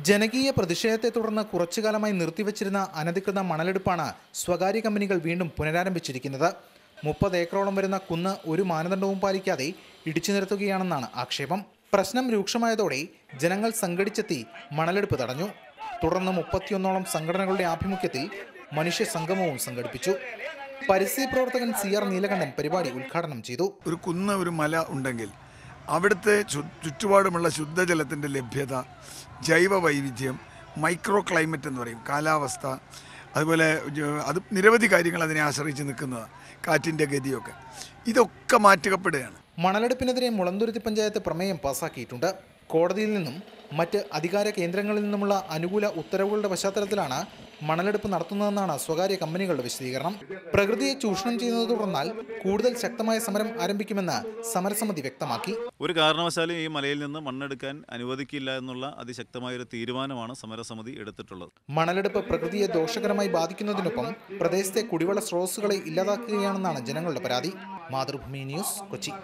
ജനകീയ പ്രതിഷേധത്തെ തുടർന്ന് കുറച്ചു കാലമായി നിർത്തിവച്ചിരുന്ന അനധികൃത മണലെടുപ്പാണ് സ്വകാര്യ കമ്പനികൾ വീണ്ടും പുനരാരംഭിച്ചിരിക്കുന്നത് മുപ്പത് ഏക്കറോളം വരുന്ന കുന്ന് ഒരു മാനദണ്ഡവും പാലിക്കാതെ ഇടിച്ചു നിരത്തുകയാണെന്നാണ് ആക്ഷേപം പ്രശ്നം രൂക്ഷമായതോടെ ജനങ്ങൾ സംഘടിച്ചെത്തി മണലെടുപ്പ് തടഞ്ഞു തുടർന്ന് മുപ്പത്തിയൊന്നോളം സംഘടനകളുടെ ആഭിമുഖ്യത്തിൽ മനുഷ്യ സംഗമവും സംഘടിപ്പിച്ചു പരിസ്ഥിതി പ്രവർത്തകൻ സി ആർ നീലകണ്ഠൻ പരിപാടി ഉദ്ഘാടനം ചെയ്തു ഒരു കുന്ന് ഒരു മല ഉണ്ടെങ്കിൽ അവിടുത്തെ ചു- ചുറ്റുപാടുമുള്ള ശുദ്ധജലത്തിൻ്റെ ലഭ്യത ജൈവ വൈവിധ്യം മൈക്രോ ക്ലൈമറ്റ് എന്ന് പറയും കാലാവസ്ഥ അതുപോലെ ജ- അത് നിരവധി കാര്യങ്ങൾ അതിനെ ആശ്രയിച്ച് നിൽക്കുന്നതാണ് കാറ്റിൻ്റെ ഗതിയൊക്കെ ഇതൊക്കെ മാറ്റുകപ്പെടുകയാണ് മണലെടുപ്പിനെതിരെ മുളന്തുരുത്തി പഞ്ചായത്ത് പ്രമേയം പാസാക്കിയിട്ടുണ്ട് കോടതിയിൽ നിന്നും മറ്റ് അധികാര കേന്ദ്രങ്ങളിൽ നിന്നുമുള്ള അനുകൂല ഉത്തരവുകളുടെ പശ്ചാത്തലത്തിലാണ് മണലെടുപ്പ് നടത്തുന്നതെന്നാണ് സ്വകാര്യ കമ്പനികളുടെ വിശദീകരണം പ്രകൃതിയെ ചൂഷണം ചെയ്യുന്നത് തുടർന്നാൽ കൂടുതൽ ശക്തമായ സമരം ആരംഭിക്കുമെന്ന് സമരസമിതി വ്യക്തമാക്കി ഒരു കാരണവശാലും ഈ മലയിൽ നിന്ന് മണ്ണെടുക്കാൻ അനുവദിക്കില്ല എന്നുള്ള അതിശക്തമായൊരു തീരുമാനമാണ് സമരസമിതി എടുത്തിട്ടുള്ളത് മണലെടുപ്പ് പ്രകൃതിയെ ദോഷകരമായി ബാധിക്കുന്നതിനൊപ്പം പ്രദേശത്തെ കുടിവെള്ള സ്രോതസ്സുകളെ ഇല്ലാതാക്കുകയാണെന്നാണ് ജനങ്ങളുടെ പരാതി മാതൃഭൂമി ന്യൂസ് കൊച്ചി